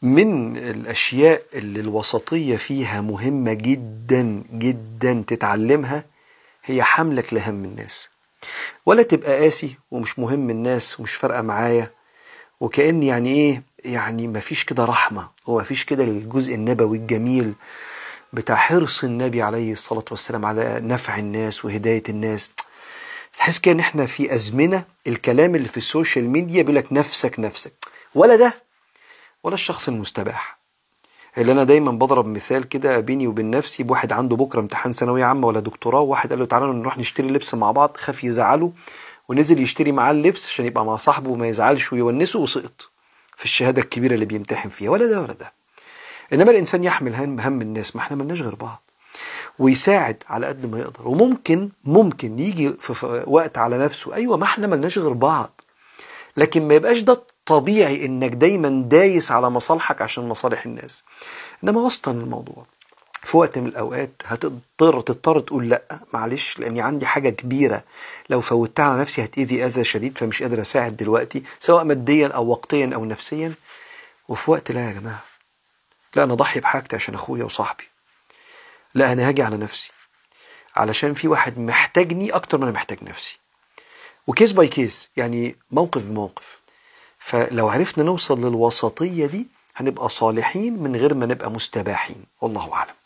من الأشياء اللي الوسطية فيها مهمة جدا جدا تتعلمها هي حملك لهم الناس ولا تبقى قاسي ومش مهم الناس ومش فارقة معايا وكأن يعني ايه يعني مفيش كده رحمة ومفيش كده الجزء النبوي الجميل بتاع حرص النبي عليه الصلاة والسلام على نفع الناس وهداية الناس تحس كده ان احنا في ازمنة الكلام اللي في السوشيال ميديا بيقول لك نفسك نفسك ولا ده ولا الشخص المستباح اللي انا دايما بضرب مثال كده بيني وبين نفسي بواحد عنده بكره امتحان ثانويه عامه ولا دكتوراه وواحد قال له تعالى نروح نشتري لبس مع بعض خاف يزعله ونزل يشتري معاه اللبس عشان يبقى مع صاحبه وما يزعلش ويونسه وسقط في الشهاده الكبيره اللي بيمتحن فيها ولا ده ولا ده انما الانسان يحمل هم هم الناس ما احنا ملناش غير بعض ويساعد على قد ما يقدر وممكن ممكن يجي في وقت على نفسه ايوه ما احنا ملناش غير بعض لكن ما يبقاش ده طبيعي انك دايما دايس على مصالحك عشان مصالح الناس انما وسطا الموضوع في وقت من الاوقات هتضطر تضطر تقول لا معلش لاني عندي حاجه كبيره لو فوتها على نفسي هتاذي اذى شديد فمش قادر اساعد دلوقتي سواء ماديا او وقتيا او نفسيا وفي وقت لا يا جماعه لا انا اضحي بحاجتي عشان اخويا وصاحبي لا انا هاجي على نفسي علشان في واحد محتاجني اكتر ما انا محتاج نفسي وكيس باي كيس يعني موقف بموقف فلو عرفنا نوصل للوسطية دي هنبقى صالحين من غير ما نبقى مستباحين والله أعلم